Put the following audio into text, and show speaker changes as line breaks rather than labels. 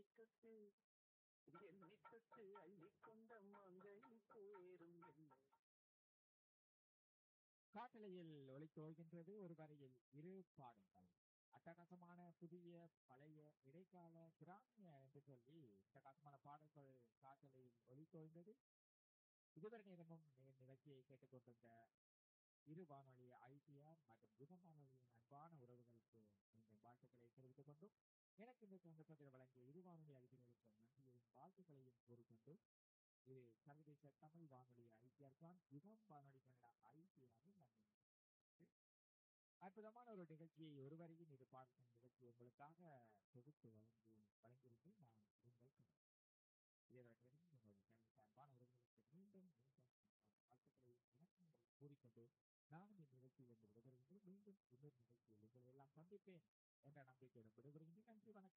தொட்டு என்னை தொட்டு அள்ளிக்கொண்ட மங்கை பேரும் இல்லை
காட்டலையில் ஒலித்து வருகின்றது ஒரு வரையில் இரு பாடல்கள் அட்டகாசமான புதிய பழைய இடைக்கால கிராமிய என்று சொல்லி அட்டகாசமான பாடல்கள் காட்டலையில் ஒலித்து வருகிறது இதுவரை நேரமும் நி- நிகழ்ச்சியை கேட்டுக்கொண்டிருந்த இரு வானொலி ஐடிஆர் மற்றும் யுகம் வானொலியின் அன்பான உறவுகளுக்கு மீண்டும் வாழ்த்துக்களை தெரிவித்துக் கொண்டும் எனக்கு இந்த சந்தர்ப்பத்தில் வழங்கிய இரு வானொலி அறிஞர்களுக்கு நன்றியையும் வாழ்த்துக்களையும் கூறிக்கொண்டு இது சர்வதேச தமிழ் வானொலி ஐடிஆர் தான் யுகம் வானொலி கனடா ஐடிஆரில் நன்றி அற்புதமான ஒரு நிகழ்ச்சியை ஒருவரையும் இது பார்க்கும் நிகழ்ச்சி உங்களுக்காக தொகுத்து வழங்கி வழங்கியிருந்தேன் நான் உங்கள் கணவன். இதனுடன் உங்களுடைய சேனலுக்கு அன்பான உறவுகளுக்கு மீண்டும் மீண்டும் வாழ்த்துக்களை வணக்கங்களை கூறிக்கொண்டு நானும் இந்த நிகழ்ச்சியில் இருந்து விடைபெறுகின்றேன் மீண்டும் இன்னொரு நிகழ்ச்சியில் உங்களை எல்லாம் சந்திப்பேன் என்ற நம்பிக்கையுடன் விடைபெறுகின்றேன் நன்றி வணக்கம்